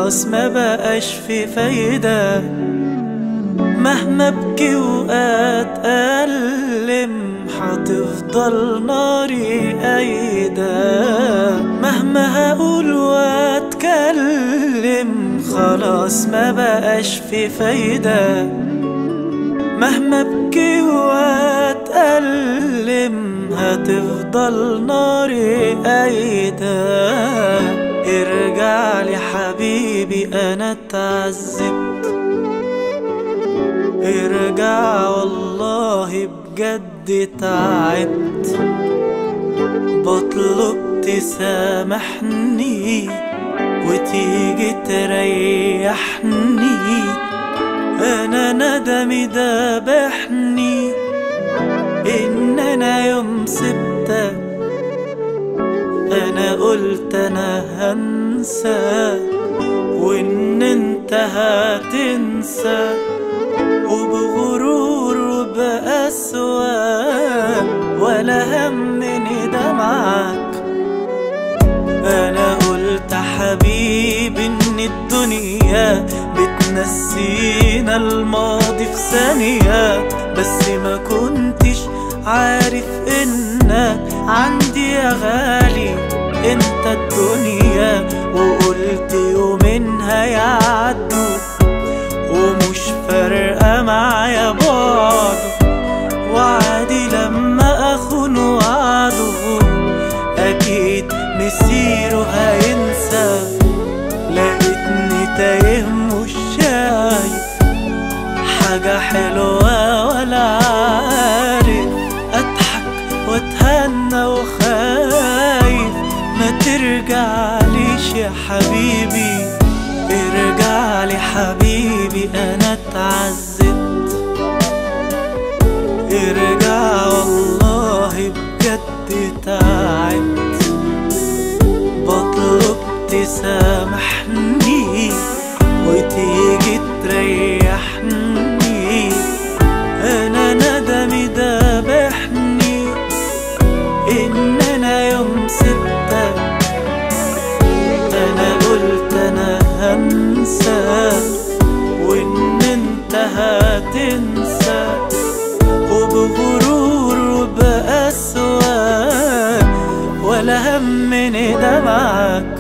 خلاص ما بقاش في فايدة مهما ابكي واتألم هتفضل ناري قايدة مهما هقول واتكلم خلاص ما بقاش في فايدة مهما ابكي واتألم هتفضل ناري قايدة ارجع لي حبيبي انا اتعذبت ارجع والله بجد تعبت بطلب تسامحني وتيجي تريحني انا ندمي دابحني ان انا يوم سبتك انا قلت انا هنسى وان انت هتنسى وبغرور وبأسوأ ولا همني دمعك انا قلت حبيبي ان الدنيا بتنسينا الماضي في ثانية بس ما كنتش عارف انك عندي يا غالي انت الدنيا وقلت يومين هيعدوا ومش فارقة معايا بعضه وعادي لما اخون وعده اكيد مسيره هينسى لقيتني تايه مش شايف حاجة حلوة ولا عارف اضحك واتهنى وخايف ما ترجعليش يا حبيبي ارجع لي حبيبي انا اتعذبت ارجع والله بجد تعبت بطلب تسامحني وتيجي تريحني انا ندمي دابحني ان انا يوم سبتك انا قلت انا هنسى وان انت هتنسى وبغرور وبأسوأ ولا همني دمعك